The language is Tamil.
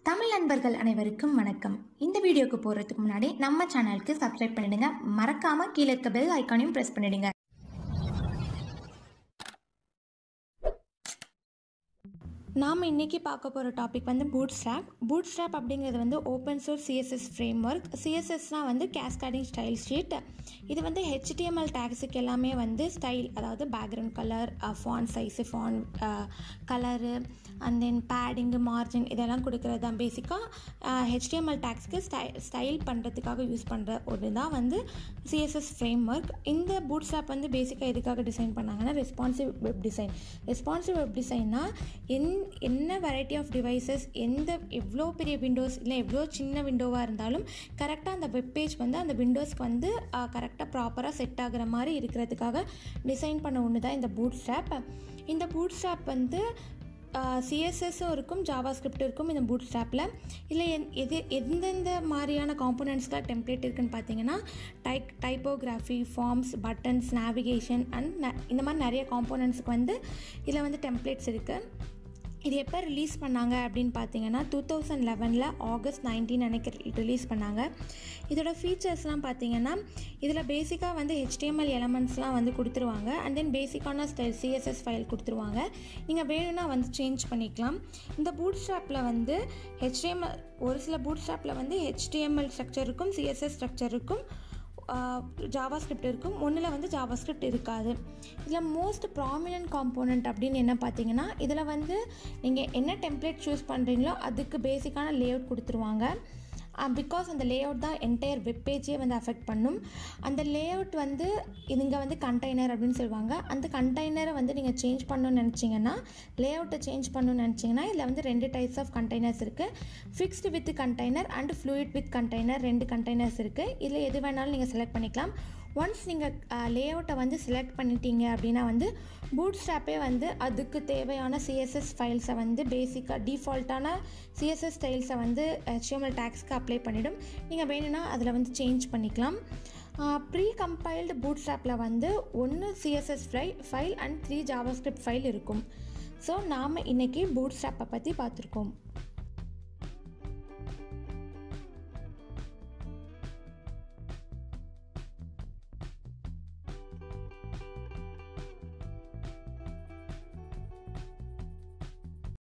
தமிழ் நண்பர்கள் அனைவருக்கும் வணக்கம் இந்த வீடியோக்கு போகிறதுக்கு முன்னாடி நம்ம சேனலுக்கு சப்ஸ்கிரைப் பண்ணிடுங்க மறக்காம கீழே இருக்க பெல் ஐக்கானையும் ப்ரெஸ் பண்ணிடுங்க நாம் இன்றைக்கி பார்க்க போகிற டாபிக் வந்து பூட் ஸ்ட்ராப் பூட் ஸ்ட்ராப் அப்படிங்கிறது வந்து open source CSS framework சிஎஸ்எஸ்னால் வந்து கேஸ்காடிங் ஸ்டைல் ஷீட் இது வந்து ஹெச்டிஎம்எல் டேக்ஸுக்கு எல்லாமே வந்து ஸ்டைல் அதாவது background colour font size font colour and then padding margin இதெல்லாம் கொடுக்குறது தான் பேசிக்காக ஹெச்டிஎம்எல் டேக்ஸ்க்கு ஸ்டை ஸ்டைல் பண்ணுறதுக்காக யூஸ் பண்ணுற ஒரு தான் வந்து சிஎஸ்எஸ் ஃப்ரேம் ஒர்க் இந்த பூட் ஸ்ட்ராப் வந்து பேசிக்காக எதுக்காக டிசைன் பண்ணாங்கன்னா responsive web design responsive web டிசைன்னா என் என்ன வெரைட்டி ஆஃப் டிவைசஸ் எந்த எவ்வளோ பெரிய விண்டோஸ் இல்லை எவ்வளோ சின்ன விண்டோவாக இருந்தாலும் கரெக்டாக அந்த வெப் பேஜ் வந்து அந்த விண்டோஸ்க்கு வந்து கரெக்டாக ப்ராப்பராக செட் ஆகிற மாதிரி இருக்கிறதுக்காக டிசைன் பண்ண ஒன்று தான் இந்த பூட் ஸ்ட்ராப் இந்த பூட் ஸ்ட்ராப் வந்து சிஎஸ்எஸும் இருக்கும் ஜாவா ஸ்கிரிப்ட் இருக்கும் இந்த பூட் ஸ்ட்ராப்பில் இல்லை எந் எது எந்தெந்த மாதிரியான காம்போனன்ட்ஸ்லாம் டெம்ப்ளேட் இருக்குன்னு பார்த்தீங்கன்னா type typography forms buttons navigation and இந்த மாதிரி நிறைய காம்போனன்ட்ஸுக்கு வந்து இதில் வந்து டெம்ப்ளேட்ஸ் இருக்குது இது எப்போ ரிலீஸ் பண்ணாங்க அப்படின்னு பார்த்தீங்கன்னா டூ தௌசண்ட் லெவனில் ஆகஸ்ட் நைன்டீன் அன்னைக்கு ரிலீஸ் பண்ணாங்க இதோட ஃபீச்சர்ஸ்லாம் பார்த்தீங்கன்னா இதில் பேசிக்காக வந்து ஹெச்டிஎம்எல் எலமெண்ட்ஸ்லாம் வந்து கொடுத்துருவாங்க அண்ட் தென் பேசிக்கான சிஎஸ்எஸ் ஃபைல் கொடுத்துருவாங்க நீங்கள் வேணும்னா வந்து சேஞ்ச் பண்ணிக்கலாம் இந்த பூட் ஸ்ட்ராப்பில் வந்து ஹெச்டிஎம்எல் ஒரு சில பூட் ஸ்ட்ராப்பில் வந்து ஹெச்டிஎம்எல் ஸ்ட்ரக்சர் இருக்கும் சிஎஸ்எஸ் ஸ்ட்ரக்சர் இருக்கும் ஜாவா ஸ்கிரிப்ட் இருக்கும் ஒன்றில் வந்து ஜாவா ஸ்கிரிப்ட் இருக்காது இதில் மோஸ்ட் ப்ராமினன்ட் காம்போனண்ட் அப்படின்னு என்ன பார்த்தீங்கன்னா இதில் வந்து நீங்கள் என்ன டெம்ப்ளேட் சூஸ் பண்ணுறீங்களோ அதுக்கு பேசிக்கான லேஅவுட் கொடுத்துருவாங்க பிகாஸ் அந்த லேஅவுட் தான் என்டையர் வெப்பேஜே வந்து அஃபெக்ட் பண்ணும் அந்த லேஅவுட் வந்து இங்கே வந்து கண்டெய்னர் அப்படின்னு சொல்லுவாங்க அந்த கண்டெய்னரை வந்து நீங்கள் சேஞ்ச் பண்ணணும்னு நினச்சிங்கன்னா லேஅவுட்டை சேஞ்ச் பண்ணணும்னு நினச்சிங்கன்னா இதில் வந்து ரெண்டு டைப்ஸ் ஆஃப் கண்டெய்னர்ஸ் இருக்குது fixed width container and fluid width container ரெண்டு கண்டெய்னர்ஸ் இருக்குது இதில் எது வேணாலும் நீங்கள் செலக்ட் பண்ணிக்கலாம் ஒன்ஸ் நீங்கள் லேஅவுட்டை வந்து செலக்ட் பண்ணிட்டீங்க அப்படின்னா வந்து பூட் ஸ்ட்ராப்பே வந்து அதுக்கு தேவையான சிஎஸ்எஸ் ஃபைல்ஸை வந்து பேசிக்காக டிஃபால்ட்டான சிஎஸ்எஸ் ஸ்டைல்ஸை வந்து ஹெச்எம்எல் டேக்ஸ்க்கு அப்ளை பண்ணிவிடும் நீங்கள் வேணும்னா அதில் வந்து சேஞ்ச் பண்ணிக்கலாம் ப்ரீ கம்பைல்டு பூட் ஸ்ட்ராப்பில் வந்து ஒன்று சிஎஸ்எஸ் ஃபை file and three JavaScript file இருக்கும் ஸோ நாம் இன்றைக்கி பூட் ஸ்ட்ராப்பை பற்றி பார்த்துருக்கோம்